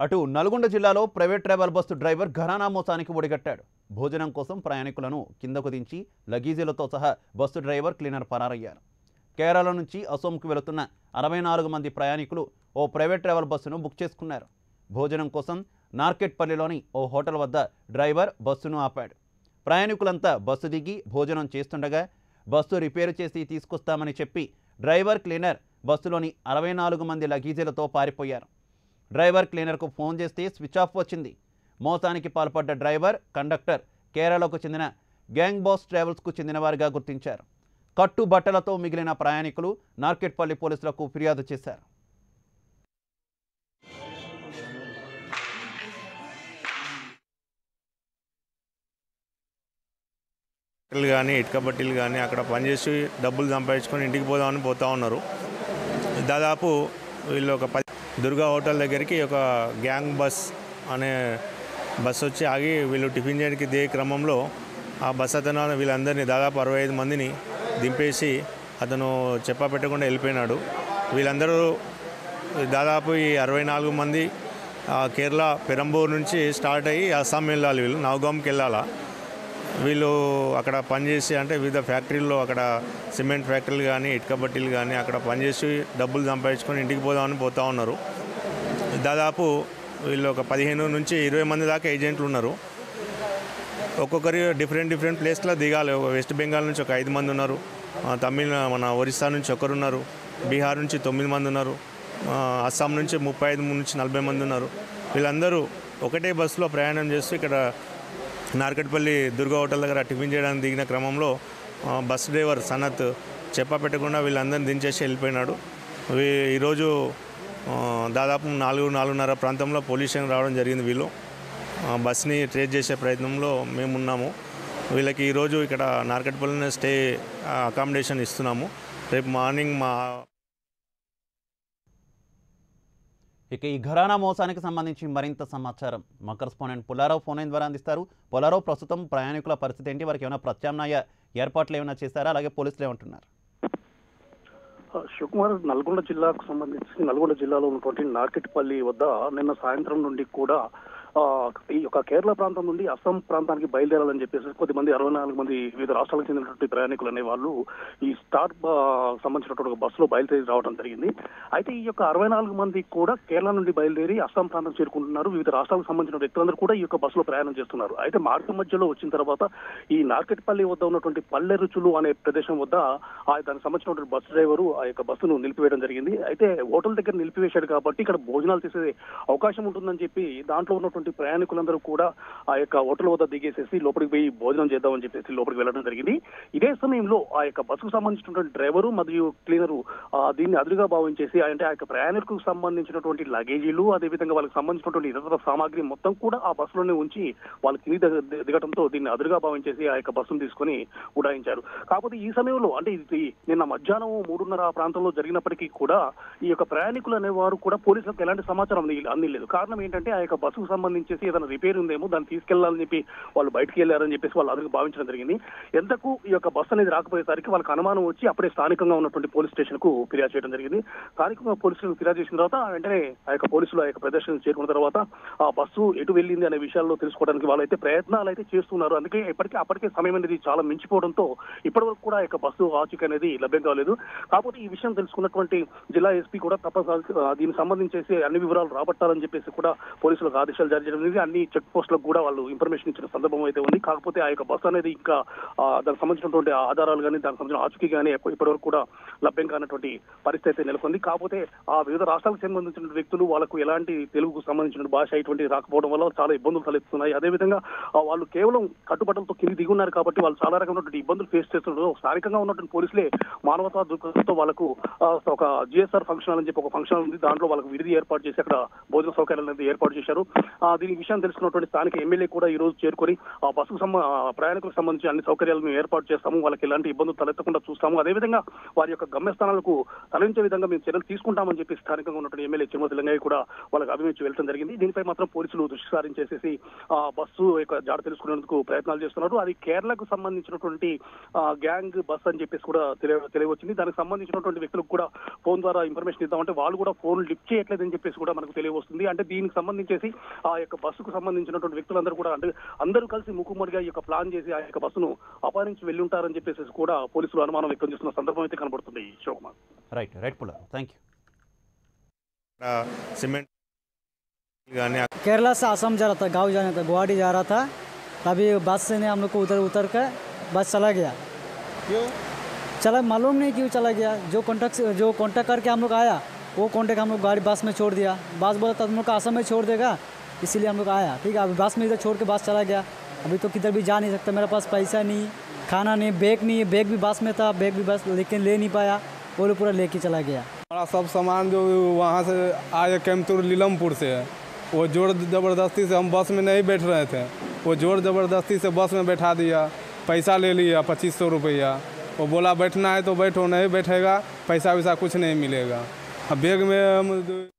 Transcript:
అటు నల్గొండ జిల్లాలో private travel bus driver ఘరానా మోసానికి ఒడిగట్టాడు భోజనం కోసం ప్రయాణికులను కిందకు దించి లగీజీలతో సహా బస్సు డ్రైవర్ క్లీనర్ పరారయ్యారు కేరళ నుంచి అసోంకు వెళుతున్న అరవై నాలుగు మంది ప్రయాణికులు ఓ ప్రైవేట్ ట్రావెల్ బస్సును బుక్ చేసుకున్నారు భోజనం కోసం నార్కెట్పల్లిలోని ఓ హోటల్ వద్ద డ్రైవర్ బస్సును ఆపాడు ప్రయాణికులంతా బస్సు దిగి భోజనం చేస్తుండగా బస్సు రిపేరు చేసి తీసుకొస్తామని చెప్పి డ్రైవర్ క్లీనర్ బస్సులోని అరవై నాలుగు మంది లగీజీలతో పారిపోయారు డ్రైవర్ క్లీనర్కు ఫోన్ చేస్తే స్విచ్ ఆఫ్ వచ్చింది మోసానికి పాల్పడ్డ డ్రైవర్ కండక్టర్ కేరళకు చెందిన గ్యాంగ్ బాస్ ట్రావెల్స్కు చెందినవారిగా గుర్తించారు కట్టు బట్టలతో మిగిలిన ప్రయాణికులు నార్కెట్పల్లి పోలీసులకు ఫిర్యాదు చేశారు బట్టలు కానీ ఇటుక బట్టీలు కానీ అక్కడ పనిచేసి డబ్బులు సంపాదించుకొని ఇంటికి పోదామని పోతా ఉన్నారు దాదాపు వీళ్ళు ఒక పది దుర్గా హోటల్ దగ్గరికి ఒక గ్యాంగ్ బస్ అనే బస్ వచ్చి ఆగి వీళ్ళు టిఫిన్ చేయడానికి దిగే క్రమంలో ఆ బస్ అతను వీళ్ళందరినీ దాదాపు అరవై ఐదు మందిని దింపేసి అతను చెప్పా పెట్టకుండా వెళ్ళిపోయినాడు వీళ్ళందరూ దాదాపు ఈ అరవై నాలుగు మంది ఆ, కేరళ పెరంబూర్ నుంచి స్టార్ట్ అయ్యి అస్సాం వెళ్ళాలి వీళ్ళు నవగాంకి వెళ్ళాలా వీళ్ళు అక్కడ పనిచేసి అంటే వివిధ ఫ్యాక్టరీల్లో అక్కడ సిమెంట్ ఫ్యాక్టరీలు కానీ ఇటుక బట్టీలు కానీ అక్కడ పనిచేసి డబ్బులు సంపాదించుకొని ఇంటికి పోదామని పోతా ఉన్నారు దాదాపు వీళ్ళు ఒక పదిహేను నుంచి ఇరవై మంది దాకా ఏజెంట్లు ఉన్నారు ఒక్కొక్కరి డిఫరెంట్ డిఫరెంట్ ప్లేస్లో దిగాలి ఒక వెస్ట్ బెంగాల్ నుంచి ఒక ఐదు మంది ఉన్నారు ఆ, తమిళ మన ఒరిస్సా నుంచి ఒకరు ఉన్నారు బీహార్ నుంచి తొమ్మిది మంది ఉన్నారు ఆ, అస్సాం నుంచి ముప్పై ఐదు నుంచి నలభై మంది ఉన్నారు వీళ్ళందరూ ఒకటే బస్సులో ప్రయాణం చేస్తూ ఇక్కడ నార్కట్పల్లి దుర్గా హోటల్ దగ్గర టిఫిన్ చేయడానికి దిగిన క్రమంలో ఆ, బస్ డ్రైవర్ సనత్ చెప్ప పెట్టకుండా వీళ్ళందరిని దించేసి వెళ్ళిపోయినాడు వీ- ఈరోజు ఆ, దాదాపు నాలుగు నాలుగున్నర ప్రాంతంలో పోలీస్ స్టేషన్ రావడం జరిగింది వీళ్ళు ఆ, బస్ని ట్రేస్ చేసే ప్రయత్నంలో మేము ఉన్నాము వీళ్ళకి ఈరోజు ఇక్కడ నార్కట్పల్లిలో స్టే ఆ, అకామిడేషన్ ఇస్తున్నాము రేపు మార్నింగ్ మా ఇక ఈ ఘరానా మోసానికి సంబంధించి మరింత సమాచారం మా కరస్పాండెంట్ పుల్లారావు ఫోన్ లైన్ ద్వారా అందిస్తారు పుల్లారావు ప్రస్తుతం ప్రయాణికుల పరిస్థితి ఏంటి వారికి ఏమైనా ప్రత్యామ్నాయ ఏర్పాట్లు ఏమైనా చేశారా అలాగే పోలీసులు ఏమంటున్నారు శివకుమార్ నల్గొండ జిల్లాకు సంబంధించి నల్గొండ జిల్లాలో ఉన్నటువంటి నార్కెట్పల్లి వద్ద నిన్న సాయంత్రం నుండి కూడా ఆ, ఈ యొక్క కేరళ ప్రాంతం నుండి అస్సాం ప్రాంతానికి బయలుదేరాలని చెప్పేసి కొద్దిమంది అరవై నాలుగు మంది వివిధ రాష్ట్రాలకు చెందినటువంటి ప్రయాణికులు అనే వాళ్ళు ఈ స్టార్ బ- సంబంధించినటువంటి ఒక బస్సులో బయలుదేరి రావడం జరిగింది అయితే ఈ యొక్క అరవై నాలుగు మంది కూడా కేరళ నుండి బయలుదేరి అస్సాం ప్రాంతం చేరుకుంటున్నారు వివిధ రాష్ట్రాలకు సంబంధించిన వ్యక్తులందరూ కూడా ఈ యొక్క బస్సులో ప్రయాణం చేస్తున్నారు అయితే మార్గం మధ్యలో వచ్చిన తర్వాత ఈ నార్కెట్పల్లి వద్ద ఉన్నటువంటి పల్లె రుచులు అనే ప్రదేశం వద్ద ఆ దానికి సంబంధించినటువంటి బస్సు డ్రైవరు ఆ యొక్క బస్సును నిలిపివేయడం జరిగింది అయితే హోటల్ దగ్గర నిలిపివేశాడు కాబట్టి ఇక్కడ భోజనాలు చేసే అవకాశం ఉంటుందని చెప్పి దాంట్లో ఉన్నటువంటి ప్రయాణికులందరూ కూడా ఆ యొక్క హోటల్ వద్ద దిగేసేసి లోపలికి పోయి భోజనం చేద్దామని చెప్పేసి లోపలికి వెళ్ళడం జరిగింది ఇదే సమయంలో ఆ యొక్క బస్సుకు సంబంధించినటువంటి డ్రైవరు మరియు క్లీనరు ఆ, దీన్ని అదురుగా భావించేసి అంటే ఆ యొక్క ప్రయాణికులకు సంబంధించినటువంటి లగేజీలు అదేవిధంగా వాళ్ళకి సంబంధించినటువంటి ఇతర సామాగ్రి మొత్తం కూడా ఆ బస్సులోనే ఉంచి వాళ్ళ కింది దిగ- దిగటంతో దీన్ని అదురుగా భావించేసి ఆ యొక్క బస్సును తీసుకొని ఉడాయించారు కాకపోతే ఈ సమయంలో అంటే ఇది నిన్న మధ్యాహ్నం మూడున్నర ఆ ప్రాంతంలో జరిగినప్పటికీ కూడా ఈ యొక్క ప్రయాణికులు అనేవారు కూడా పోలీసులకు ఎలాంటి సమాచారం అంది- అందిలేదు కారణం ఏంటంటే ఆ యొక్క బస్సుకు సంబంధించేసి ఏదైనా రిపేర్ ఉందేమో దాన్ని తీసుకెళ్లాలని చెప్పి వాళ్ళు బయటికి వెళ్ళారని చెప్పేసి వాళ్ళు అదురుగా భావించడం జరిగింది ఎంతకు ఈ యొక్క బస్సు అనేది రాకపోయేసరికి వాళ్ళకి అనుమానం వచ్చి అప్పుడే స్థానికంగా ఉన్నటువంటి పోలీస్ స్టేషన్ కు ఫిర్యాదు చేయడం జరిగింది స్థానికంగా పోలీసులకు ఫిర్యాదు చేసిన తర్వాత వెంటనే ఆ యొక్క పోలీసులు ఆ యొక్క ప్రదర్శన చేరుకున్న తర్వాత ఆ బస్సు ఎటు వెళ్ళింది అనే విషయాల్లో తెలుసుకోవడానికి వాళ్ళైతే ప్రయత్నాలు అయితే చేస్తున్నారు అందుకే ఇప్పటికే అప్పటికే సమయం అనేది చాలా మించిపోవడంతో ఇప్పటి వరకు కూడా ఆ యొక్క బస్సు ఆచూకీ అనేది లభ్యం కాలేదు కాకపోతే ఈ విషయం తెలుసుకున్నటువంటి జిల్లా ఎస్పీ కూడా తప్పనిసరి ఆ, దీనికి సంబంధించేసి అన్ని వివరాలు రాబట్టాలని చెప్పేసి కూడా పోలీసులకు ఆదేశాలు జారీ చేయడం జరిగింది అన్ని చెక్ పోస్టులకు కూడా వాళ్ళు ఇన్ఫర్మేషన్ ఇచ్చిన సందర్భం అయితే ఉంది కాకపోతే ఆ యొక్క బస్సు అనేది ఇంకా ఆ, దానికి సంబంధించినటువంటి ఆధారాలు కానీ దానికి సంబంధించిన ఆచూకీ కానీ ఇప్పటి వరకు కూడా లభ్యం కానటువంటి పరిస్థితి అయితే నెలకొంది కాకపోతే ఆ వివిధ రాష్ట్రాలకు సంబంధించిన వ్యక్తులు వాళ్ళకు ఎలాంటి తెలుగుకు సంబంధించిన భాష ఇటువంటి రాకపోవడం వల్ల చాలా ఇబ్బందులు తలెత్తున్నాయి అదేవిధంగా ఆ, వాళ్ళు కేవలం కట్టుబట్టలతో కింది దిగి ఉన్నారు కాబట్టి వాళ్ళు చాలా రకమైనటువంటి ఇబ్బందులు ఫేస్ చేస్తున్నారు స్థానికంగా ఉన్నటువంటి పోలీసులే మానవతా దృక్పథంతో వాళ్ళకు ఆ, ఒక జిఎస్ఆర్ ఫంక్షన్ అని చెప్పి ఒక ఫంక్షన్ ఉంది దాంట్లో వాళ్ళకు విడిది ఏర్పాటు చేసి అక్కడ భోజన సౌకర్యాలు అనేది ఏర్పాటు చేశారు ఆ, దీని విషయం తెలుసుకున్నటువంటి స్థానిక ఎమ్మెల్యే కూడా ఈ రోజు చేరుకొని ఆ బస్సుకు సంబ ఆ ప్రయాణికులకు సంబంధించి అన్ని సౌకర్యాలను మేము ఏర్పాటు చేస్తాము వాళ్ళకి ఎలాంటి ఇబ్బందులు తలెత్తకుండా చూస్తాము అదేవిధంగా వారి యొక్క గమ్యస్థానాలకు తరలించే విధంగా మేము చర్యలు తీసుకుంటామని చెప్పి స్థానికంగా ఉన్నటువంటి ఎమ్మెల్యే చిరుమతి లింగయ్య కూడా వాళ్ళకి అభిమించి వెళ్ళడం జరిగింది దీనిపై మాత్రం పోలీసులు దృష్టి సారించేసేసి ఆ బస్సు యొక్క జాడ తెలుసుకునేందుకు ప్రయత్నాలు చేస్తున్నారు అది కేరళకు సంబంధించినటువంటి ఆ, గ్యాంగ్ బస్ అని చెప్పేసి కూడా తెలియ తెలియవచ్చింది దానికి సంబంధించినటువంటి వ్యక్తులకు కూడా ఫోన్ ద్వారా ఇన్ఫర్మేషన్ ఇద్దామంటే వాళ్ళు కూడా ఫోన్ లిఫ్ట్ చేయట్లేదని చెప్పేసి కూడా మనకు తెలియవస్తుంది అంటే దీనికి సంబంధించేసి ఆ యొక్క బస్సుకు సంబంధించినటువంటి వ్యక్తులందరూ కూడా అంటే అందరూ కలిసి ముక్కుమ్మడిగా ఈ యొక్క ప్లాన్ చేసి ఆ యొక్క బస్సును అపహరించి వెళ్ళి ఉంటారని చెప్పేసి కూడా పోలీసులు అనుమానం వ్యక్తం చేస్తున్న సందర్భం అయితే కనబడుతుంది శివకుమార్ రైట్ రైట్ పుల్ల థ్యాంక్ యూ అక్కడ సిమెంట్ కానీ केरला से आसाम जा रहा था गांव जाना था गुवाहाटी जा रहा था तभी बस से ने हम लोग को उधर उतर कर बस चला गया क्यों चला मालूम नहीं क्यों चला गया जो कॉन्टेक्ट जो कॉन्टेक्ट करके हम लोग आया वो कॉन्टेक्ट हम लोग गाड़ी बस में छोड़ दिया बस बोला था तुम लोग को आसाम में छोड़ देगा इसीलिए हम लोग आया ठीक है अभी बस में इधर छोड़ के बस चला गया अभी तो किधर भी जा नहीं सकता मेरे पास पैसा नहीं खाना नहीं बैग नहीं बैग भी बस में था बैग भी बस लेकिन ले नहीं पाया वो लोग पूरा लेके चला गया हमारा सब सामान जो वहाँ से आए कैमतुर लीलमपुर से है वो जोर ज़बरदस्ती से हम बस में नहीं बैठ रहे थे वो जोर ज़बरदस्ती से बस में बैठा दिया पैसा ले लिया पच्चीस सौ रुपया वो बोला बैठना है तो बैठो नहीं बैठेगा पैसा वैसा कुछ नहीं मिलेगा अब बैग में हम